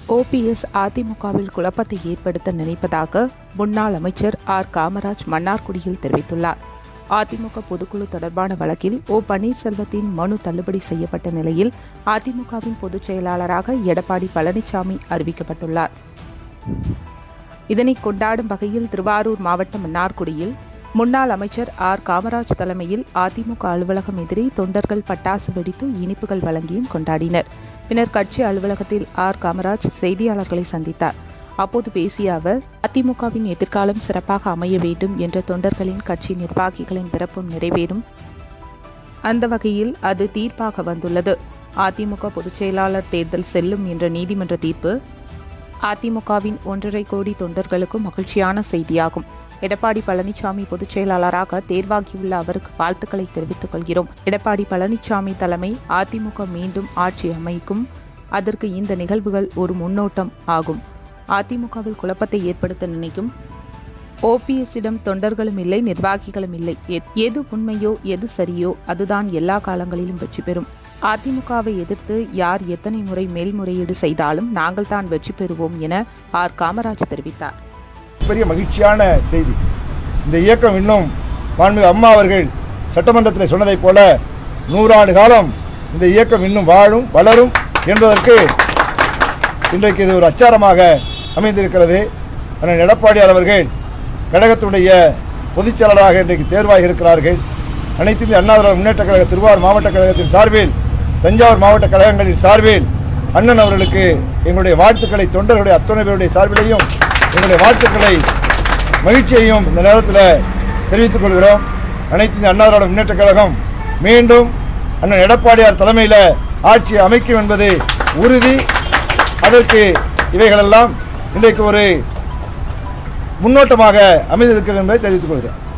OPS அதிமுகவில் குழப்பத்தை ஏற்படுத்த நினைப்பதாக முன்னாள் அமைச்சர் ஆர் காமராஜ் மன்னார்குடியில் தெரிவித்துள்ளார் அதிமுக பொதுக்குழு தொடர்பான வழக்கில் ஓ பன்னீர்செல்வத்தின் மனு தள்ளுபடி செய்யப்பட்ட நிலையில் அதிமுகவின் பொதுச் செயலாளராக எடப்பாடி பழனிசாமி அறிவிக்கப்பட்டுள்ளார் இதனை கொண்டாடும் வகையில் திருவாரூர் மாவட்டம் மன்னார்குடியில் முன்னாள் அமைச்சர் ஆர் காமராஜ் தலைமையில் அதிமுக அலுவலகம் எதிரே தொண்டர்கள் பட்டாசு வெடித்து இனிப்புகள் வழங்கியும் கொண்டாடினர் பின்னர் கட்சி அலுவலகத்தில் ஆர் காமராஜ் செய்தியாளர்களை சந்தித்தார் அப்போது பேசிய அவர் அதிமுகவின் எதிர்காலம் சிறப்பாக அமைய வேண்டும் என்ற தொண்டர்களின் கட்சி நிர்வாகிகளின் விருப்பம் நிறைவேறும் அந்த வகையில் அது தீர்ப்பாக வந்துள்ளது அதிமுக பொதுச் செயலாளர் தேர்தல் செல்லும் என்ற நீதிமன்ற தீர்ப்பு அதிமுகவின் ஒன்றரை கோடி தொண்டர்களுக்கும் மகிழ்ச்சியான செய்தியாகும் எடப்பாடி பழனிசாமி பொதுச் செயலாளராக தேர்வாகியுள்ள அவருக்கு வாழ்த்துக்களை தெரிவித்துக் கொள்கிறோம் எடப்பாடி பழனிசாமி தலைமை அதிமுக மீண்டும் ஆட்சி அமைக்கும் அதற்கு இந்த நிகழ்வுகள் ஒரு முன்னோட்டம் ஆகும் அதிமுகவில் குழப்பத்தை ஏற்படுத்த நினைக்கும் ஓபிஎஸ்ஸிடம் தொண்டர்களும் இல்லை நிர்வாகிகளும் இல்லை எ- எது உண்மையோ எது சரியோ அதுதான் எல்லா காலங்களிலும் வெற்றி பெறும் அதிமுகவை எதிர்த்து யார் எத்தனை முறை மேல்முறையீடு செய்தாலும் நாங்கள் தான் வெற்றி பெறுவோம் என ஆர் காமராஜ் தெரிவித்தார் பெரிய மகிழ்ச்சியான செய்தி இந்த இயக்கம் இன்னும் மாண்புமிகு அம்மா அவர்கள் சட்டமன்றத்தில் சொன்னதைப் போல நூறாண்டு காலம் இந்த இயக்கம் இன்னும் வாழும் வளரும் என்பதற்கு இன்றைக்கு இது ஒரு அச்சாரமாக அமைந்திருக்கிறது அண்ணன் எடப்பாடியார் அவர்கள் கழகத்துடைய பொதுச் செயலாளராக இன்றைக்கு தேர்வாகி இருக்கிறார்கள் அனைத்து இந்திய அண்ணா திராவிட முன்னேற்ற கழக திருவாரூர் மாவட்ட கழகத்தின் சார்பில் தஞ்சாவூர் மாவட்ட கழகங்களின் சார்பில் அண்ணன் அவர்களுக்கு எங்களுடைய வாழ்த்துக்களை தொண்டர்களுடைய அத்துணை பேருடைய சார்பிலையும் எங்களுடைய வாழ்த்துக்களை மகிழ்ச்சியையும் இந்த நேரத்தில் தெரிவித்துக் கொள்கிறோம் அனைத்து இந்திய அண்ணா திராவிட முன்னேற்ற கழகம் மீண்டும் அண்ணன் எடப்பாடியார் தலைமையில் ஆட்சி அமைக்கும் என்பது உறுதி அதற்கு இவைகளெல்லாம் இன்றைக்கு ஒரு முன்னோட்டமாக அமைந்திருக்கிறது என்பதை தெரிவித்துக் கொள்கிறேன்